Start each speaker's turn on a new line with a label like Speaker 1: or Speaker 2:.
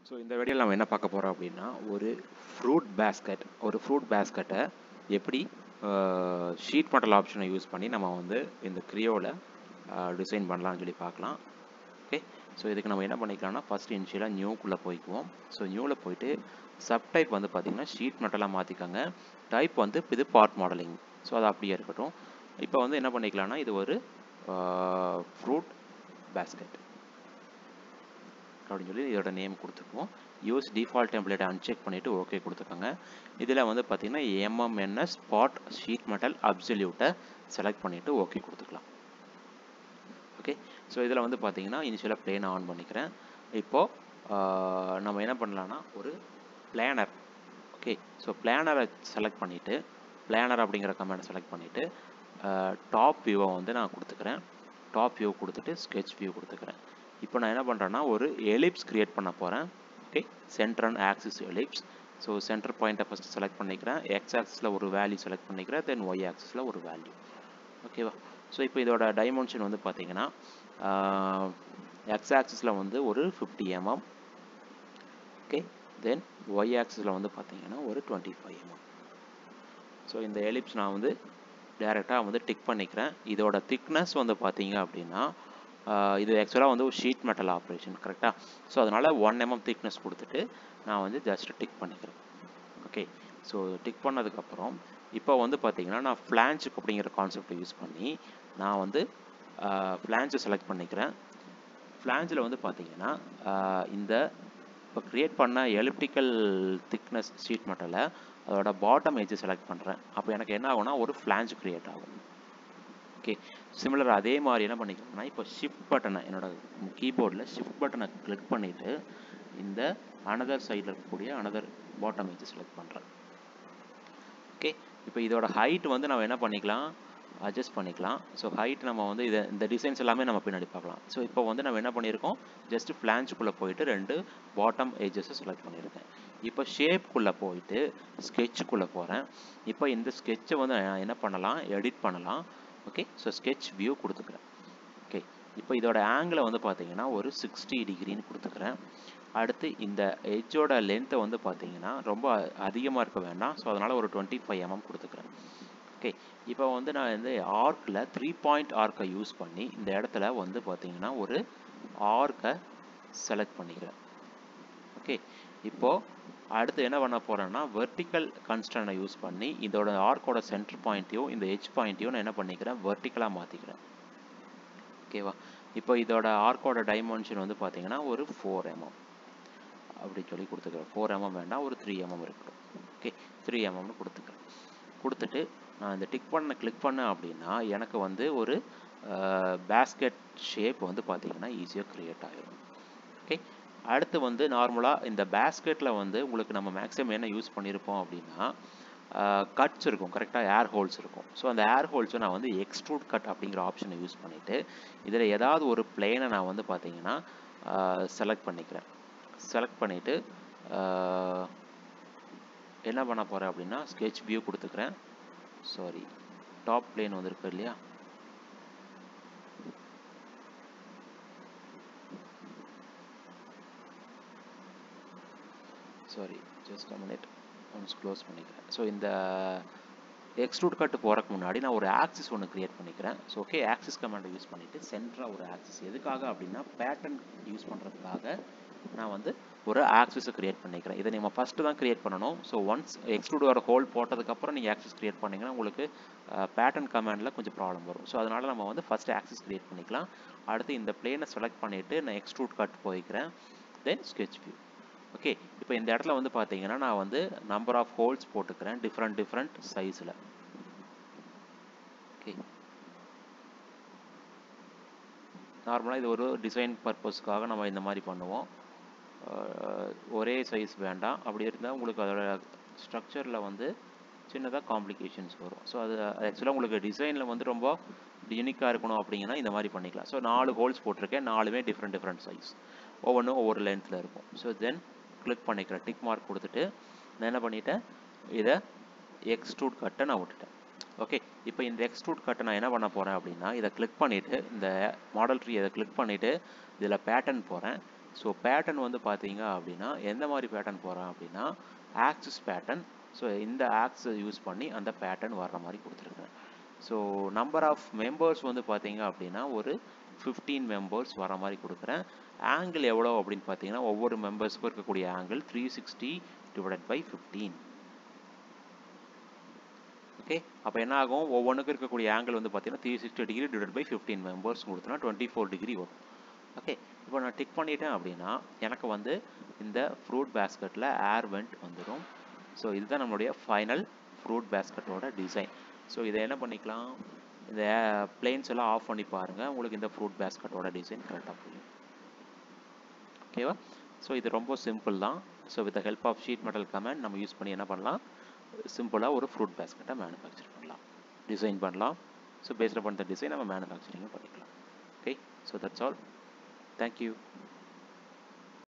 Speaker 1: so இந்த வீடியோவில் நம்ம என்ன பார்க்க போகிறோம் அப்படின்னா ஒரு ஃப்ரூட் பேஸ்கெட் ஒரு ஃப்ரூட் பேஸ்கெட்டை எப்படி ஷீட் மெட்டல் ஆப்ஷனை யூஸ் பண்ணி நம்ம வந்து இந்த க்ரியோவில் டிசைன் பண்ணலாம்னு சொல்லி பார்க்கலாம் ஓகே ஸோ இதுக்கு நம்ம என்ன பண்ணிக்கலாம்னா ஃபஸ்ட் இனிஷியலாக நியூக்குள்ளே போய்க்குவோம் ஸோ நியூவில் போயிட்டு சப் டைப் வந்து பார்த்திங்கன்னா ஷீட் மெட்டலாக மாற்றிக்கோங்க டைப் வந்து இது பார்ட் மாடலிங் ஸோ அது அப்படியே இருக்கட்டும் இப்போ வந்து என்ன பண்ணிக்கலாம்னா இது ஒரு ஃப்ரூட் பேஸ்கெட் அப்படின்னு சொல்லி இதோட நேம் கொடுத்துக்குவோம் யூஸ் டிஃபால்ட் டெம்ப்ளேட்டை அன்செக் பண்ணிவிட்டு ஓகே கொடுத்துக்கோங்க இதில் வந்து பார்த்திங்கன்னா எம்எம்என்எஸ் ஸ்பாட் ஷீட் மெட்டல் அப்சல்யூட்டை செலக்ட் பண்ணிவிட்டு ஓகே கொடுத்துக்கலாம் ஓகே ஸோ இதில் வந்து பார்த்தீங்கன்னா இனிஷியலாக பிளேனை ஆன் பண்ணிக்கிறேன் இப்போது நம்ம என்ன பண்ணலான்னா ஒரு பிளானர் ஓகே ஸோ பிளானரை செலக்ட் பண்ணிவிட்டு பிளானர் அப்படிங்கிற கமெண்டை செலக்ட் பண்ணிவிட்டு டாப் வியூவை வந்து நான் கொடுத்துக்கிறேன் டாப் வியூ கொடுத்துட்டு ஸ்கெட்ச் வியூ கொடுத்துக்கிறேன் இப்போ நான் என்ன பண்ணுறேன்னா ஒரு எலிப்ஸ் க்ரியேட் பண்ண போகிறேன் okay centre and axis ellipse so centre பாயிண்ட்டை ஃபஸ்ட்டு செலக்ட் பண்ணிக்கிறேன் எக்ஸ் ஆக்சிஸில் ஒரு வேல்யூ செலக்ட் பண்ணிக்கிறேன் தென் ஒய் ஆக்சிஸில் ஒரு வேல்யூ ஓகேவா ஸோ இப்போ இதோட டைமென்ஷன் வந்து பார்த்தீங்கன்னா எக்ஸ் ஆக்சிஸில் வந்து ஒரு fifty mm okay then Y ஆக்சிஸில் வந்து பார்த்தீங்கன்னா ஒரு டுவெண்ட்டி ஃபைவ் எம்எம் ஸோ இந்த எலிப்ஸ் நான் வந்து டேரெக்டாக வந்து டிக் பண்ணிக்கிறேன் இதோட திக்னஸ் வந்து பார்த்தீங்க அப்படின்னா இது ஆக்சுவலாக வந்து ஒரு ஷீட் மெட்டல் ஆப்ரேஷன் கரெக்டாக ஸோ அதனால் ஒன் எம்எம் திக்னஸ் கொடுத்துட்டு நான் வந்து ஜஸ்ட் டிக் பண்ணிக்கிறேன் ஓகே ஸோ டிக் பண்ணதுக்கப்புறம் இப்போ வந்து பார்த்தீங்கன்னா நான் ஃப்ளான்ச்சுக்கு அப்படிங்கிற கான்செப்டை யூஸ் பண்ணி நான் வந்து ஃப்ளான்ச்சை செலக்ட் பண்ணிக்கிறேன் ஃப்ளான்ச்சில் வந்து பார்த்தீங்கன்னா இந்த இப்போ க்ரியேட் பண்ண எலிப்டிக்கல் திக்னஸ் ஷீட் மெட்டலை அதோட பாட்டம் ஏஜ் செலக்ட் பண்ணுறேன் அப்போ எனக்கு என்ன ஆகும்னா ஒரு ஃப்ளான்ச் க்ரியேட் ஆகும் ஓகே சிமிலர் அதே மாதிரி என்ன பண்ணிக்கிறேன்னா இப்போ ஷிஃப்ட் பட்டனை என்னோட கீபோர்டில் ஷிஃப்ட் பட்டனை கிளிக் பண்ணிவிட்டு இந்த அனதர் சைடில் இருக்கக்கூடிய அனதர் பாட்டம் ஏஜ் செலக்ட் பண்ணுறேன் ஓகே இப்போ இதோட ஹைட் வந்து நம்ம என்ன பண்ணிக்கலாம் அட்ஜஸ்ட் பண்ணிக்கலாம் ஸோ ஹைட் நம்ம வந்து இதை இந்த டிசைன்ஸ் எல்லாமே நம்ம பின்னாடி பார்க்கலாம் ஸோ இப்போ வந்து நம்ம என்ன பண்ணியிருக்கோம் ஜஸ்ட் ஃப்ளான்ச்சுக்குள்ளே போயிட்டு ரெண்டு பாட்டம் ஏஜஸை செலக்ட் பண்ணியிருக்கேன் இப்போ ஷேப்குள்ளே போயிட்டு ஸ்கெட்சுக்குள்ளே போகிறேன் இப்போ இந்த ஸ்கெட்சை வந்து நான் என்ன பண்ணலாம் எடிட் பண்ணலாம் ஓகே ஸோ ஸ்கெட்ச் வியூ கொடுத்துக்கிறேன் ஓகே இப்போ இதோட ஆங்கிளை வந்து பார்த்தீங்கன்னா ஒரு சிக்ஸ்டி டிகிரின்னு கொடுத்துக்கிறேன் அடுத்து இந்த எஜ்ஜோட லென்த்தை வந்து பார்த்தீங்கன்னா ரொம்ப அதிகமாக இருக்க வேண்டாம் ஸோ அதனால் ஒரு டுவெண்ட்டி ஃபைவ் எம்எம் கொடுத்துக்கிறேன் ஓகே இப்போ வந்து நான் வந்து ஆர்க்கில் த்ரீ பாயிண்ட் ஆர்க்கை யூஸ் பண்ணி இந்த இடத்துல வந்து பார்த்தீங்கன்னா ஒரு ஆர்க்கை செலக்ட் பண்ணிக்கிறேன் ஓகே இப்போது அடுத்து என்ன பண்ண போகிறேன்னா வெர்டிக்கல் கன்ஸ்டன்டை யூஸ் பண்ணி இதோட ஆர்க்கோட சென்டர் பாயிண்ட்டையும் இந்த ஹெச் பாயிண்ட்டையும் நான் என்ன பண்ணிக்கிறேன் வெர்டிக்கலாக மாற்றிக்கிறேன் ஓகேவா இப்போ இதோட ஆர்க்கோட டைமென்ஷன் வந்து பார்த்தீங்கன்னா ஒரு ஃபோர் எம்எம் அப்படி சொல்லி கொடுத்துக்கிறேன் ஃபோர் எம்எம் வேண்டாம் ஒரு த்ரீ எம்எம் இருக்கட்டும் ஓகே த்ரீ எம்எம்னு கொடுத்துக்கிறேன் கொடுத்துட்டு நான் இந்த டிக் பண்ண கிளிக் பண்ணேன் அப்படின்னா எனக்கு வந்து ஒரு பேஸ்கெட் ஷேப் வந்து பார்த்தீங்கன்னா ஈஸியாக க்ரியேட் ஆகிடும் ஓகே அடுத்து வந்து நார்மலாக இந்த பேஸ்கெட்டில் வந்து உங்களுக்கு நம்ம மேக்ஸிமம் என்ன யூஸ் பண்ணியிருப்போம் அப்படின்னா கட்ஸ் இருக்கும் கரெக்டாக ஏர் ஹோல்ஸ் இருக்கும் ஸோ அந்த ஏர் ஹோல்ஸை நான் வந்து எக்ஸ்ட்ரூட் கட் அப்படிங்கிற ஆப்ஷனை யூஸ் பண்ணிவிட்டு இதில் ஏதாவது ஒரு பிளேனை நான் வந்து பார்த்தீங்கன்னா செலக்ட் பண்ணிக்கிறேன் செலக்ட் பண்ணிவிட்டு என்ன பண்ண போகிறேன் அப்படின்னா ஸ்கெட்ச் வியூ கொடுத்துக்கிறேன் சாரி டாப் பிளேன் வந்துருக்கு இல்லையா sorry just a minute once close பண்ணிக்கிறேன் ஸோ இந்த எக்ஸ்ட்ரூட் கட்டு போகிறக்கு முன்னாடி நான் ஒரு ஆக்சிஸ் ஒன்று க்ரியேட் பண்ணிக்கிறேன் ஸோ ஓகே ஆக்சிஸ் கமாண்டை யூஸ் பண்ணிவிட்டு சென்டராக ஒரு ஆக்சிஸ் எதுக்காக அப்படின்னா பேட்டர்ன் யூஸ் பண்ணுறதுக்காக நான் வந்து ஒரு ஆக்சிஸை க்ரியேட் பண்ணிக்கிறேன் இதை நம்ம ஃபஸ்ட்டு தான் க்ரியேட் பண்ணணும் ஸோ ஒன்ஸ் எக்ஸ்ட்ரூடோட ஹோல் போட்டதுக்கப்புறம் நீங்கள் ஆக்சிஸ் க்ரியேட் பண்ணிங்கன்னா உங்களுக்கு பேட்டர்ன் கமாண்டில் கொஞ்சம் ப்ராப்ளம் வரும் ஸோ அதனால் நம்ம வந்து ஃபஸ்ட்டு ஆக்சிஸ் க்ரியேட் பண்ணிக்கலாம் அடுத்து இந்த பிளேனை செலக்ட் பண்ணிவிட்டு நான் எக்ஸ்ட்ரூட் கட் போய்க்கிறேன் தென் ஸ்கெட்ச் வியூ ஓகே இப்போ இந்த இடத்துல வந்து பார்த்தீங்கன்னா நான் வந்து நம்பர் ஆஃப் ஹோல்ஸ் போட்டுக்கிறேன் டிஃப்ரெண்ட் டிஃப்ரெண்ட் சைஸில் ஓகே நார்மலாக இது ஒரு டிசைன் பர்பஸ்க்காக நம்ம இந்த மாதிரி பண்ணுவோம் ஒரே சைஸ் வேண்டாம் அப்படி இருந்தால் உங்களுக்கு அதோட ஸ்ட்ரக்சரில் வந்து சின்னதாக காம்ப்ளிகேஷன்ஸ் வரும் ஸோ அது ஆக்சுவலாக உங்களுக்கு டிசைனில் வந்து ரொம்ப யூனிக்காக இருக்கணும் அப்படிங்கன்னா இந்த மாதிரி பண்ணிக்கலாம் ஸோ நாலு ஹோல்ஸ் போட்டிருக்கேன் நாலுமே டிஃப்ரெண்ட் டிஃப்ரெண்ட் சைஸ் ஒவ்வொன்றும் ஒவ்வொரு லென்த்தில் இருக்கும் ஸோ தென் கிளிக் பண்ணிக்கிறேன் டிக் மார்க் கொடுத்துட்டு நான் என்ன பண்ணிட்டேன் இதை எக்ஸ்ட்ரூட் கட்டை நான் விட்டுட்டேன் ஓகே இப்போ இந்த எக்ஸ்ட்ரூட் கட்டை நான் என்ன பண்ண போகிறேன் அப்படின்னா இதை கிளிக் பண்ணிவிட்டு இந்த மாடல் ட்ரீ இதை கிளிக் பண்ணிவிட்டு இதில் பேட்டர்ன் போகிறேன் ஸோ பேட்டர்ன் வந்து பார்த்தீங்க அப்படின்னா எந்த மாதிரி பேட்டர்ன் போகிறேன் அப்படின்னா ஆக்சிஸ் பேட்டர்ன் ஸோ இந்த ஆக்ஸை யூஸ் பண்ணி அந்த பேட்டர்ன் வர்ற மாதிரி கொடுத்துருக்கேன் ஸோ நம்பர் ஆஃப் மெம்பர்ஸ் வந்து பார்த்தீங்க அப்படின்னா ஒரு ஃபிஃப்டீன் மெம்பர்ஸ் வர மாதிரி கொடுக்குறேன் ஆங்கிள் எவ்வளோ அப்படின்னு பார்த்தீங்கன்னா ஒவ்வொரு மெம்பர்ஸ்க்கும் இருக்கக்கூடிய angle three sixty divided by fifteen okay அப்போ என்ன ஆகும் ஒவ்வொன்றுக்கும் இருக்கக்கூடிய ஆங்கிள் வந்து பார்த்தீங்கன்னா three sixty degree divide by fifteen members கொடுத்தோன்னா டுவெண்ட்டி ஃபோர் டிகிரி வரும் ஓகே இப்போ நான் டிக் பண்ணிட்டேன் அப்படின்னா எனக்கு வந்து இந்த ஃப்ரூட் பேஸ்கெட்டில் ஏர் வெண்ட் வந்துடும் ஸோ இதுதான் நம்மளுடைய ஃபைனல் ஃப்ரூட் பேஸ்கெட்டோட டிசைன் ஸோ இதை என்ன பண்ணிக்கலாம் இந்த பிளேன்ஸ் எல்லாம் ஆஃப் பண்ணி பாருங்கள் உங்களுக்கு இந்த ஃப்ரூட் பேஸ்கெட்டோட டிசைன் கரெக்டாக புரியும் ஓகேவா ஸோ இது ரொம்ப சிம்பிள் தான் so with help of sheet metal command நம்ம யூஸ் பண்ணி என்ன பண்ணலாம் சிம்பிளாக ஒரு ஃப்ரூட் பேஸ்கெட்டை மேனுஃபேக்சர் பண்ணலாம் டிசைன் பண்ணலாம் ஸோ பேஸ்ட் பண்ண டிசைன் நம்ம மேனுஃபேக்சரிங்கும் பண்ணிக்கலாம் okay so that's all thank you